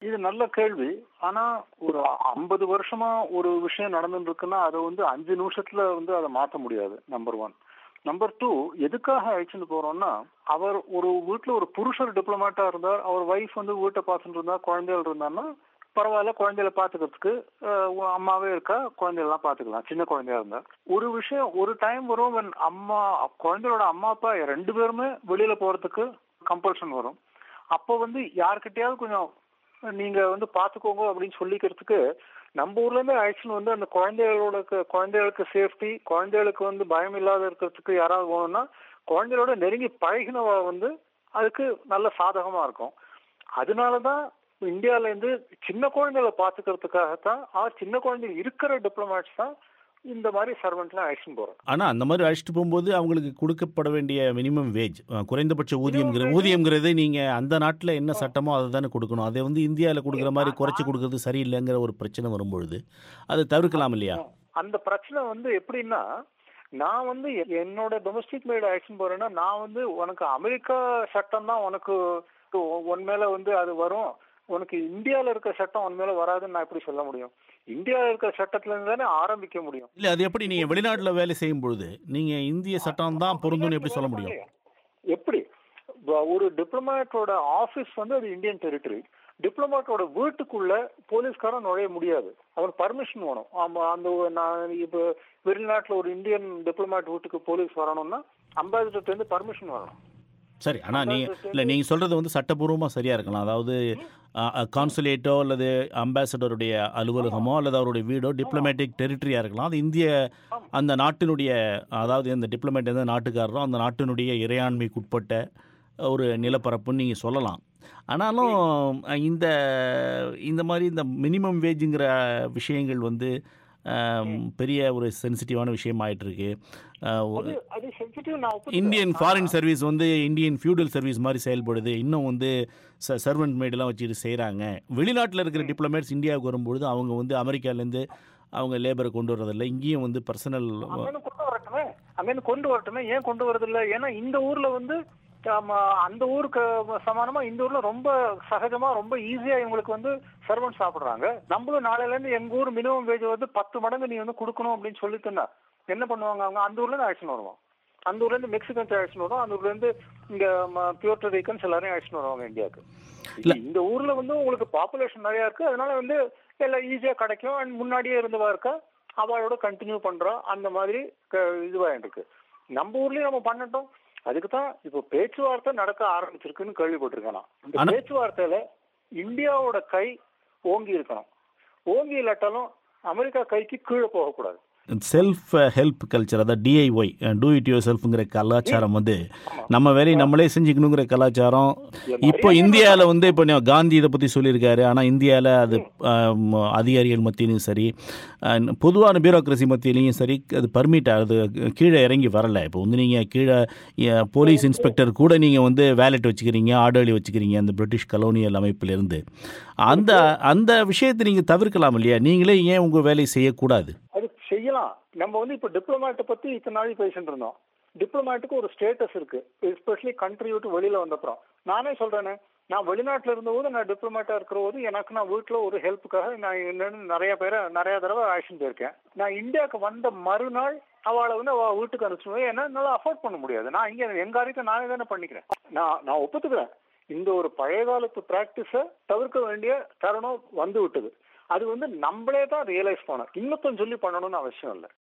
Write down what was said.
இது நல்ல கேள்வி ஆனா ஒரு ஐம்பது வருஷமா ஒரு விஷயம் நடந்துட்டு இருக்குன்னா அதை வந்து அஞ்சு நிமிஷத்துல வந்து அதை மாத்த முடியாது நம்பர் ஒன் நம்பர் டூ எதுக்காக அழைச்சிட்டு போறோம்னா அவர் ஒரு வீட்டுல ஒரு புருஷர் டிப்ளமேட்டா இருந்தார் அவர் ஒய்ஃப் வந்து வீட்டை பார்த்துட்டு இருந்தா குழந்தைகள் இருந்தாருன்னா பரவாயில்ல குழந்தைகளை பாத்துக்கிறதுக்கு அஹ், அம்மாவே இருக்கா குழந்தைகள்லாம் பாத்துக்கலாம் சின்ன குழந்தையா இருந்தா ஒரு விஷயம் ஒரு டைம் வரும் when அம்மா குழந்தையோட அம்மா அப்பா ரெண்டு பேருமே வெளியில போறதுக்கு கம்பல்ஷன் வரும் அப்போ வந்து யார்கிட்டயாவது கொஞ்சம் நீங்க வந்து பாத்துக்கோங்க அப்படின்னு சொல்லிக்கிறதுக்கு நம்ம ஊர்ல இருந்து ஆக்சுவல் வந்து அந்த குழந்தைகளோட குழந்தைகளுக்கு சேஃப்டி குழந்தைகளுக்கு வந்து பயம் இல்லாத இருக்கிறதுக்கு யாராவது வேணும்னா குழந்தைகளோட நெருங்கி பழகினவ வந்து அதுக்கு நல்ல சாதகமா இருக்கும் அதனாலதான் இந்தியால இருந்து சின்ன குழந்தைகளை பாத்துக்கிறதுக்காகத்தான் ஆ சின்ன குழந்தைங்க இருக்கிற டிப்ளமேட்ஸ் தான் இந்த மாதிரி சர்வெண்ட்லாம் ஆக்ஷன் போறோம் ஆனால் அந்த மாதிரி அழைச்சிட்டு போகும்போது அவங்களுக்கு கொடுக்கப்பட வேண்டிய மினிமம் வேஜ் குறைந்தபட்ச ஊதியம்ங்கிற ஊதியம்ங்கிறது நீங்கள் அந்த நாட்டில் என்ன சட்டமோ அதை தானே கொடுக்கணும் அதை வந்து இந்தியாவில் கொடுக்குற மாதிரி குறைச்சி கொடுக்கறது சரியில்லைங்கிற ஒரு பிரச்சனை வரும்பொழுது அதை தவிர்க்கலாம் இல்லையா அந்த பிரச்சனை வந்து எப்படின்னா நான் வந்து எ- என்னோட டொமஸ்டிக் மேட் ஆக்ஷன் போறேன்னா நான் வந்து உனக்கு அமெரிக்கா சட்டம் தான் உனக்கு உ- உன் மேல வந்து அது வரும் உனக்கு இந்தியால இருக்க சட்டம் உன் மேல வராதுன்னு நான் எப்படி சொல்ல முடியும் இந்தியால இருக்க சட்டத்துல இருந்து தானே ஆரம்பிக்க முடியும் இல்லை அது எப்படி நீங்கள் வெளிநாட்டில் வேலை செய்யும் பொழுது நீங்கள் இந்திய சட்டம் தான் பொருந்தும்னு எப்படி சொல்ல முடியும் எப்படி வ- ஒரு டிப்ளமேட்டோட ஆபீஸ் வந்து அது இந்தியன் டெரிட்டரி டிப்ளமேட்டோட வீட்டுக்குள்ள போலீஸ்காரன் நுழைய முடியாது அவன் பர்மிஷன் வேணும் ஆமா அந்த ஒரு- நான் இப்ப வெளிநாட்டுல ஒரு இந்தியன் டிப்ளமேட் வீட்டுக்கு போலீஸ் வரணும்னா அம்பாசிடர்ல இருந்து பர்மிஷன் வரணும் சரி ஆனால் நீங்கள் இல்லை நீங்கள் சொல்கிறது வந்து சட்டபூர்வமாக சரியாக இருக்கலாம் அதாவது கான்சுலேட்டோ அல்லது அம்பாசடருடைய அலுவலகமோ அல்லது அவருடைய வீடோ டிப்ளமேட்டிக் டெரிட்டரியாக இருக்கலாம் அது இந்திய அந்த நாட்டினுடைய அதாவது அந்த டிப்ளமேட் எந்த நாட்டுக்காரரோ அந்த நாட்டினுடைய இறையாண்மைக்குட்பட்ட ஒரு நிலப்பரப்புன்னு நீங்கள் சொல்லலாம் ஆனாலும் அஹ், இந்த இந்த மாதிரி இந்த மினிமம் வேஜுங்கிற விஷயங்கள் வந்து அஹ், பெரிய ஒரு சென்சிட்டிவான விஷயம் ஆயிட்டு இருக்கு அஹ், அது அது சென்சிட்டிவ் நான் ஒப்புக்கிறேன். இந்தியன் ஃபாரின் சர்வீஸ் வந்து இந்தியன் ஃபியூடல் சர்வீஸ் மாதிரி செயல்படுது இன்னும் வந்து ச சர்வெண்ட் மேடெல்லாம் வச்சுட்டு செய்கிறாங்க வெளிநாட்டில் இருக்கிற டிப்ளமேட்ஸ் இந்தியாவுக்கு வரும்பொழுது அவங்க வந்து அமெரிக்காலேருந்து அவங்க லேபரை கொண்டு வரதில்லை இங்கேயும் வந்து பர்சனல் அங்கன்னு கொண்டு வரட்டுமே அங்கன்னு கொண்டு வரட்டுமே ஏன் கொண்டு வரது இல்ல ஏன்னா இந்த ஊர்ல வந்து ஆமா, அந்த ஊருக்கு சமானமா இந்த ஊர்ல ரொம்ப சகஜமா ரொம்ப ஈஸியா இவங்களுக்கு வந்து சர்வன்ட் சாப்பிடுறாங்க நம்மளும் நாளையில இருந்து எங்க ஊர் மினிமம் வேஜ் வந்து பத்து மடங்கு நீ வந்து கொடுக்கணும் அப்படின்னு சொல்லிட்டுனா என்ன பண்ணுவாங்க அவங்க அந்த ஊர்ல இருந்து ஆக்ஷன் வருவோம் அந்த ஊர்ல இருந்து மெக்சிகன்ஸ் ஆக்ஷன் வரும் அந்த ஊர்ல இருந்து இங்க பியூர்டோ ரீக்கன்ஸ் எல்லாரையும் ஆக்ஷன் வருவாங்க இந்தியாவுக்கு இல்ல. இந்த ஊர்ல வந்து உங்களுக்கு பாப்புலேஷன் நிறைய இருக்கு அதனால வந்து எல்லாம் ஈஸியா கிடைக்கும் அண்ட் முன்னாடியே இருந்தவா இருக்கா அவளோட கண்டினியூ பண்றோம் அந்த மாதிரி க- இதுவா இருக்கு நம்ம ஊர்லயும் நம்ம பண்ணட்டும் அதுக்கு தான் இப்போ பேச்சுவார்த்தை நடக்க ஆரம்பிச்சிருக்குன்னு கேள்விப்பட்டிருக்கேன் நான் இந்த ஆனா- பேச்சுவார்த்தையில இந்தியாவோட கை ஓங்கி இருக்கணும் ஓங்கி இல்லாட்டாலும் அமெரிக்கா கைக்கு கீழே போகக்கூடாது செல்ஃப் ஹெல்ப் கல்ச்சர் அதாவது டிஐஒய் டூ இட் யூர் செல்ஃப்ங்கிற கலாச்சாரம் வந்து நம்ம வேலையை நம்மளே செஞ்சுக்கணுங்கிற கலாச்சாரம் இப்போ இந்தியாவில் வந்து இப்போ நான் காந்தி இதை பற்றி சொல்லியிருக்காரு ஆனால் இந்தியாவில் அது ஆம், அதிகாரிகள் மத்தியிலையும் சரி அஹ், பொதுவான பியூரோக்ரஸி மத்தியிலையும் சரி அது பர்மிட் அது கீழே இறங்கி வரல இப்போ வந்து நீங்கள் கீழே அஹ், போலீஸ் இன்ஸ்பெக்டர் கூட நீங்கள் வந்து வேலட் வச்சுக்கிறீங்க ஆர்டர்லி வச்சுக்கிறீங்க அந்த பிரிட்டிஷ் கலோனியல் அமைப்பிலிருந்து அந்த அந்த விஷயத்தை நீங்கள் தவிர்க்கலாம் இல்லையா நீங்களே ஏன் உங்கள் வேலையை செய்யக்கூடாது அது செய்யலாம் நம்ம வந்து இப்ப டிப்ளமேட்டை பத்தி இத்தனை நாள் பேசிட்டு இருந்தோம் டிப்ளமேட்டுக்கு ஒரு ஸ்டேட்டஸ் இருக்கு எஸ்பெஷலி கண்ட்ரி விட்டு வெளியில வந்தப்புறம் நானே சொல்றேனே நான் வெளிநாட்டுல இருந்தபோது நான் டிப்ளமேட்டா இருக்கிற போது எனக்கு நான் வீட்டுல ஒரு ஹெல்ப்புக்காக நான் என்னன்னு நிறைய பேரை நிறைய தடவை ஆக்ஷன் போயிருக்கேன் நான் இந்தியாவுக்கு வந்த மறுநாள் அவளை வந்து அவ வீட்டுக்கு அனுப்பிச்சுடுவேன் ஏன்னா என்னால அஃபோர்ட் பண்ண முடியாது நான் இங்க எங்க காரியத்தை நானே தானே பண்ணிக்கிறேன் நான் நான் ஒப்புத்துக்கிறேன் இந்த ஒரு பழைய காலத்து பிராக்டிஸ தவிர்க்க வேண்டிய தருணம் வந்து விட்டது அது வந்து நம்மளே தான் ரியலைஸ் பண்ணணும் இன்னொருத்தன் சொல்லி பண்ணணும்னு அவசியம் இல்லை